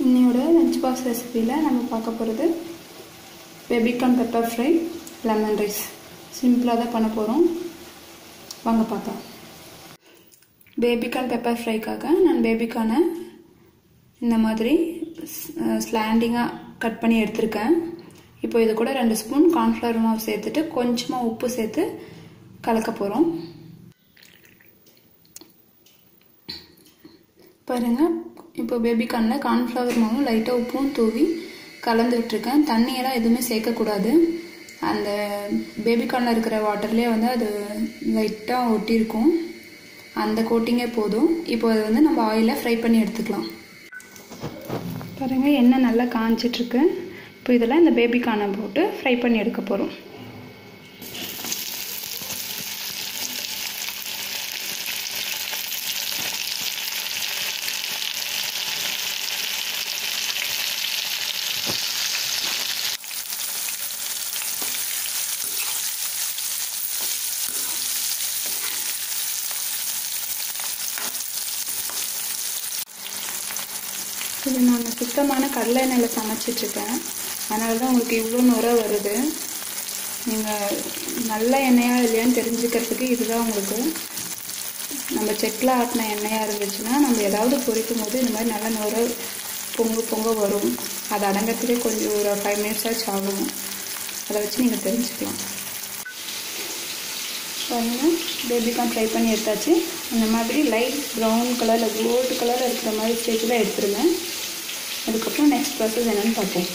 இன்னையோட lunch box ரெசிபியில் நம்ம பார்க்க போகிறது baby corn pepper fry lemon rice சிம்பிளாக தான் பண்ண போகிறோம் வாங்க பார்க்கலாம் பேபிகார்ன் பெப்பர் ஃப்ரைக்காக நான் பேபிகார்னை இந்த மாதிரி ஸ்லாண்டிங்காக கட் பண்ணி எடுத்திருக்கேன் இப்போ இது கூட ரெண்டு ஸ்பூன் கார்ன்ஃப்ளவர் மாவு சேர்த்துட்டு கொஞ்சமாக உப்பு சேர்த்து கலக்க போகிறோம் பாருங்கள் இப்போ பேபிகார்னில் கார்ன்ஃப்ளவர் மாவும் லைட்டாக உப்பும் தூவி கலந்து விட்டுருக்கேன் தண்ணியெல்லாம் எதுவுமே சேர்க்கக்கூடாது அந்த பேபிகார்னில் இருக்கிற வாட்டர்லேயே வந்து அது லைட்டாக ஒட்டியிருக்கும் அந்த கோட்டிங்கே போதும் இப்போ அதை வந்து நம்ம ஆயிலில் ஃப்ரை பண்ணி எடுத்துக்கலாம் பாருங்கள் எண்ணெய் நல்லா காஞ்சிட்ருக்கு இப்போ இதில் இந்த பேபிகார்னை போட்டு ஃப்ரை பண்ணி எடுக்க போகிறோம் இது நான் சுத்தமான கடலை எண்ணெயில் சமைச்சிட்ருக்கேன் அதனால தான் உங்களுக்கு இவ்வளோ நுரை வருது நீங்கள் நல்ல எண்ணெயாக இல்லையான்னு தெரிஞ்சுக்கிறதுக்கு இதுதான் உங்களுக்கு நம்ம செக்கில் ஆட்டின எண்ணெயாக இருந்துச்சுன்னா நம்ம ஏதாவது பொரிக்கும் போது இந்த மாதிரி நல்ல நுரை பொங்கு பொங்க வரும் அது அடங்கிறதுக்கே கொஞ்சம் ஒரு ஃபைவ் மினிட்ஸ் ஆச்சு ஆகும் அதை வச்சு நீங்கள் தெரிஞ்சுக்கலாம் பாருங்கள் பேபிகார்ன் ஃப்ரை பண்ணி எடுத்தாச்சு அந்த மாதிரி லைட் ப்ரௌன் கலரில் கோல்டு கலரில் இருக்கிற மாதிரி ஸ்டேஜில் எடுத்துருங்க அதுக்கப்புறம் நெக்ஸ்ட் ப்ராசஸ் என்னென்னு பார்ப்போம்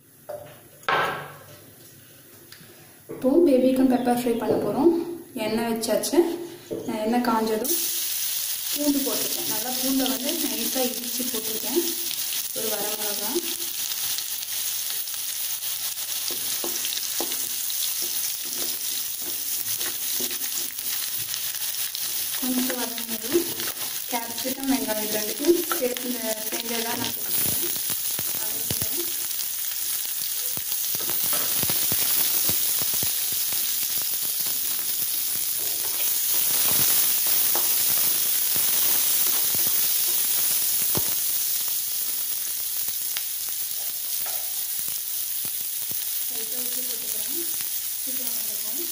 இப்போது பேபிகார்ன் பெப்பர் ஃப்ரை பண்ண போகிறோம் எண்ணெய் வச்சாச்சு எண்ணெய் காஞ்சதும் பூண்டு போட்டிருக்கேன் நல்லா பூண்டை வந்து நைஸாக இடித்து போட்டிருக்கேன் ஒரு வரமிளகா கொஞ்சம் வதங்கினது கேப்சிகம் வெங்காயம் ரெண்டுக்கும் சேர்த்து செஞ்சதாக நான் போட்டுக்கிறேன் வதக்கிக்கிறேன் லைட்டாக உப்பு போட்டுக்கிறேன் சீக்கிரம் வதக்கும்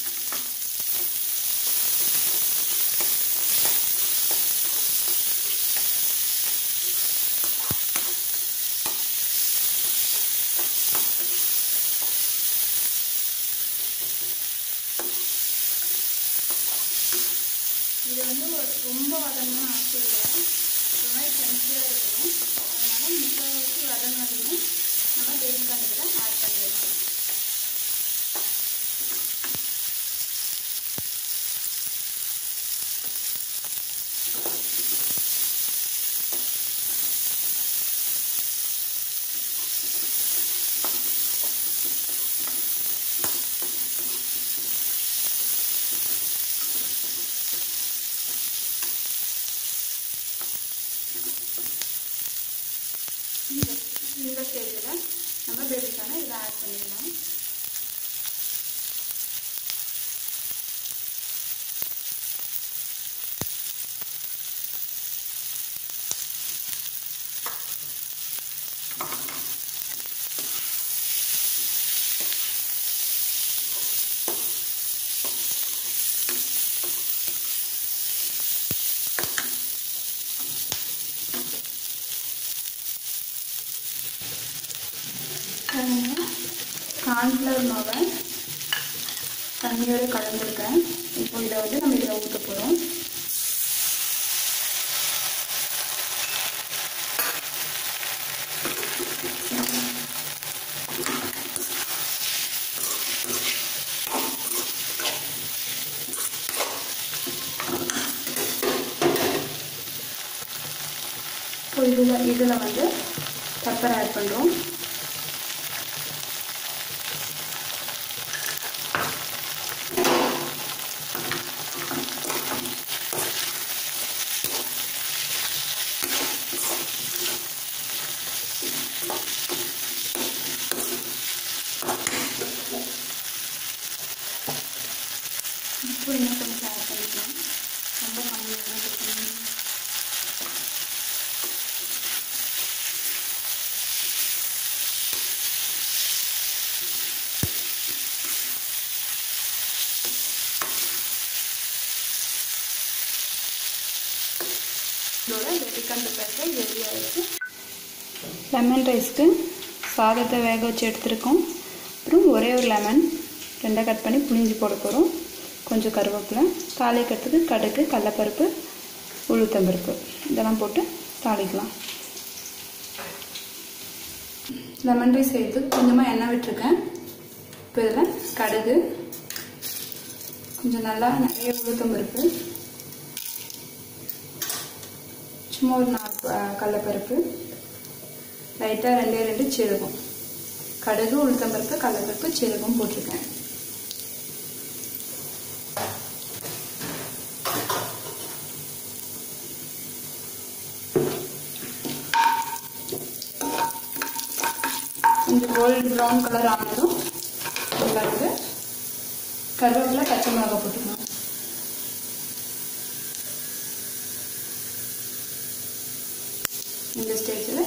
இது வந்து ரொம்ப வதங்கணும்னு அவசியம் இல்லை ஒரு மாதிரி கிரன்ச்சியாக இருக்கணும் அதனால முக்கால்வாசி வதங்கினதுமே நம்ம பேபிகார்ன் இதில் ஆட் பண்ணிடலாம் இந்த இந்த ஸ்டேஜில் நம்ம பேபிக்கான இதை ஆட் பண்ணிடலாம் கார்ன்ஃப்ளவர் மாவை தண்ணியோடு கலந்துருக்கேன் இப்போ இதை வந்து நம்ம இதில் ஊற்ற போகிறோம் இப்போ இதில் இதில் வந்து பெப்பர் ஆட் பண்ணுறோம் உப்பு இன்னும் கொஞ்சம் ஆட் பண்ணிக்கலாம் ரொம்ப கம்மியாக தான் போட்டுக்கணும் நம்மளோட பேபிகார்ன் பெப்பர் ஃப்ரை ரெடி ஆகிடுச்சு லெமன் ரைஸ்க்கு சாதத்தை வேக வச்சு எடுத்துருக்கோம் அப்புறம் ஒரே ஒரு லெமன் ரெண்டாக கட் பண்ணி புளிஞ்சு போட போகிறோம் கொஞ்சம் கருவேப்பிலை தாளிக்கிறதுக்கு கடுகு கடலப்பருப்பு உளுத்தம்பருப்பு இதெல்லாம் போட்டு தாளிக்கலாம் லெமன் ரைஸ் செய்யறதுக்கு கொஞ்சமாக எண்ணெய் விட்டுருக்கேன் இப்போ இதில் கடுகு கொஞ்சம் நல்லா நிறைய உளுத்தம்பருப்பு சும்மா ஒரு நாலு கடலப்பருப்பு லைட்டாக ரெண்டே ரெண்டு சீரகம் கடுகு உளுத்தம்பருப்பு கடலப்பருப்பு சீரகம் போட்டிருக்கேன் கொஞ்சம் கோல்டு ப்ரௌன் கலர் ஆனதும் உள்ளது கருவேப்பிலை பச்சை மிளகா போட்டுக்கணும் இந்த ஸ்டேஜில்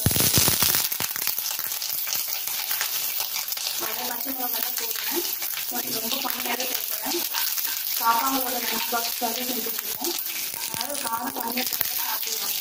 அதை பச்சை மிளகா தான் போடுறேன் கொஞ்சம் ரொம்ப கம்மியாகவே போட்டுறேன் பாப்பாங்களோட லஞ்ச் பாக்ஸ்க்காக செஞ்சுட்ருக்கோம் அதனால் காரம் கம்மியாக போட்டால் சாப்பிடுவாங்க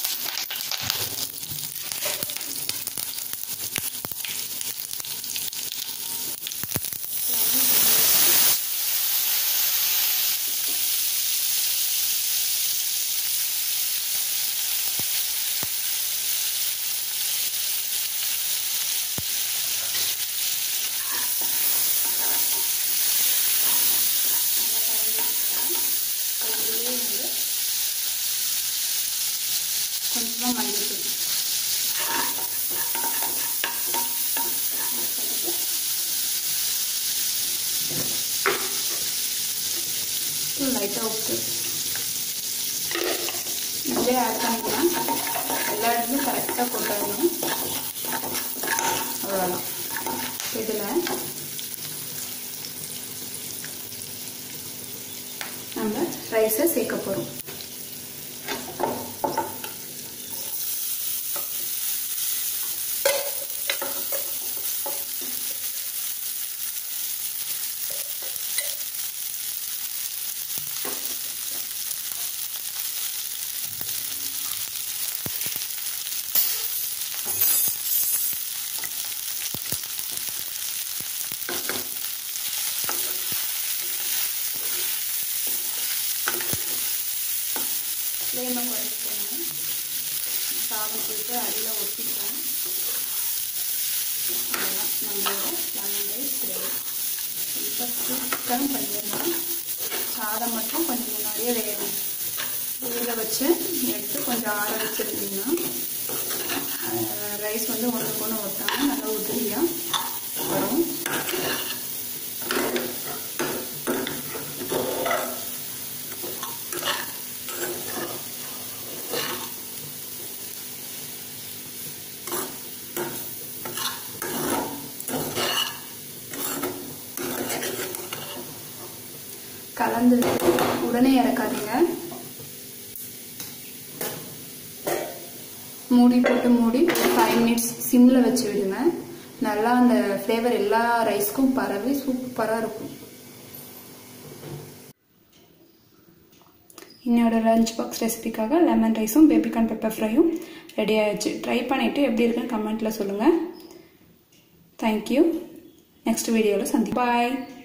கொஞ்சமாக மஞ்சள் தூள் லைட்டாக உப்பு இதே ஆட் பண்ணிக்கலாம் எல்லா இடத்துலையும் கரெக்டாக போட்டாடணும் அவ்வளோதான் இதில் நம்ம ரைஸை சேர்க்க போகிறோம் ஃப்ளேமை குறைச்சிக்கணும் சாதம் போட்டு அடியில் ஒட்டிக்கலாம் அவ்வளோதான் நம்மளோட லெமன் ரைஸ் ரெடி இப்போ சீக்கிரம் பண்ணிடலாம் சாதம் மட்டும் கொஞ்சம் முன்னாடியே வேக வேக வச்சு எடுத்து கொஞ்சம் ஆற வச்சுருந்தீங்கன்னா ரைஸ் வந்து ஒன்றுக்கு ஒன்று ஒட்டாமல் நல்லா உதிரியாக வரும் கலந்து உடனே இறக்காதீங்க மூடி போட்டு மூடி ஃபைவ் மினிட்ஸ் சிம்மில் வச்சு விடுங்க நல்லா அந்த ஃப்ளேவர் எல்லா ரைஸ்க்கும் பரவி சூப்பராக இருக்கும் இன்னோட லஞ்ச் பாக்ஸ் ரெசிபிக்காக லெமன் ரைஸும் பேபிகார்ன் பெப்பர் ஃப்ரையும் ரெடி ஆயிடுச்சு ட்ரை பண்ணிவிட்டு எப்படி இருக்குன்னு கமெண்ட்டில் சொல்லுங்கள் தேங்க்யூ நெக்ஸ்ட் வீடியோவில் சந்தி பாய்